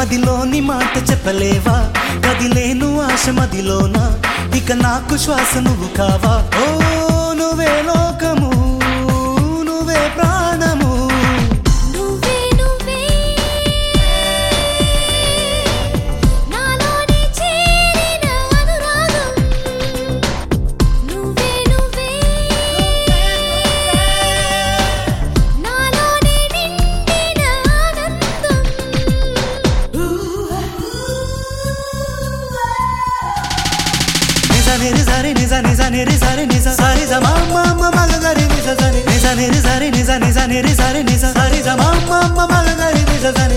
మదిలోని మాట చెప్పలేవా కదిలేను ఆశ మదిలోన ఇక నాకు శ్వాస నువ్వు కావా ఓ నువ్వే లోకము నువ్వే ప్రాణము నువ్వే నువ్వే నాలోనే చేరిన అనురాగం నువ్వే నువ్వే నాలోనే నిండిన ఆనందం నిజ నిరి సరి నిజ నిజ నిరి సరి నిజ సరి జ మా మా మా మగ గరి నిజ సరి నిజ నిరి సరి నిజ నిజ నిరి సరి నిజ సరి జ మా మా మా మగ గరి నిజ సరి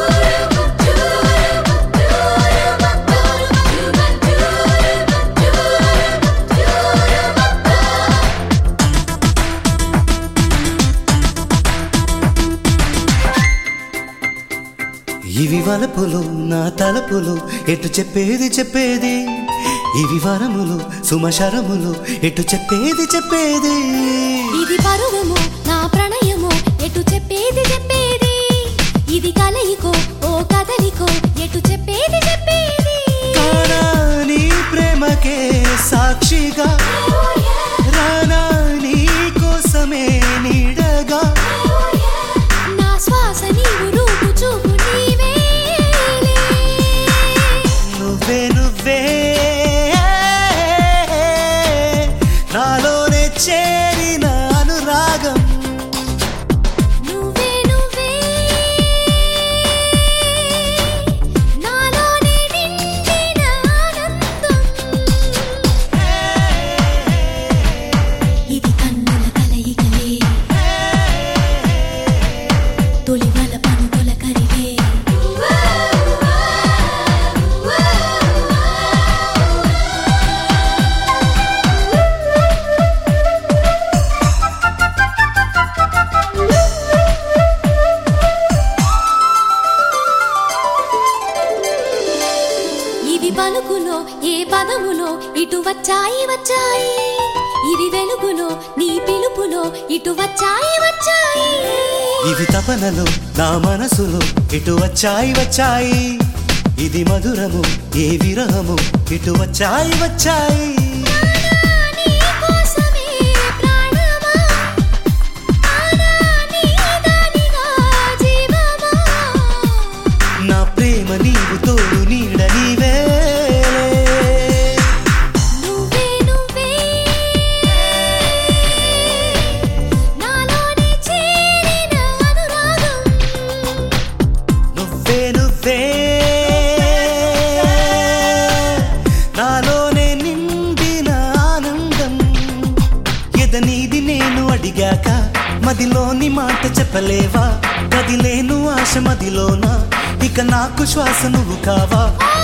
ఇవి వలపులు నా తలపులు ఎటు చెప్పేది చెప్పేది ఇవి వరములు సుమశరములు ఎటు చెప్పేది చెప్పేది ఇది పరువము నా ప్రణయము ఎటు చెప్పేది చెప్పేది ఇది కలయికో ఓ కదలికో ఎటు చెప్పేది చెప్పేది కానా నీ ప్రేమకే సాక్షిగా రానా నీ కోసమే నీడగా నా శ్వాస నీవు రూపు చూపు నీవేలే నువ్వే నువ్వే నాలోనే చేరిన అనురాగం నువ్వే నువ్వే నాలోనే నిండిన ఆనందం ఇది కన్నుల కలయికలే తొలి వలపను తొలకరివే ఇవి పలుకులో ఏ పదములో ఇటు వచ్చాయి వచ్చాయి ఇవి వెలుగులో నీ పిలుపులో ఇటు వచ్చాయి వచ్చాయి ఇవి తపనలు నా మనసులో ఇటు వచ్చాయి వచ్చాయి ఇది మధురము ఏ విరహము ఇటు వచ్చాయి వచ్చాయి నీ కోసమే ప్రాణమా ఆనా నీ దానిగా జీవమా నా ప్రేమ నీవు తోడు నీడ నీవే నువ్వే నువ్వే నాలోనే చేరిన అనురాగం నువ్వే నువ్వే నాలోనే నిండిన ఆనందం ఎదనీది నేను అడిగాక మదిలోని మాట చెప్పలేవా కదిలేను ఆశ మదిలోన ఇక నాకు శ్వాస నువ్వు కావా ఆ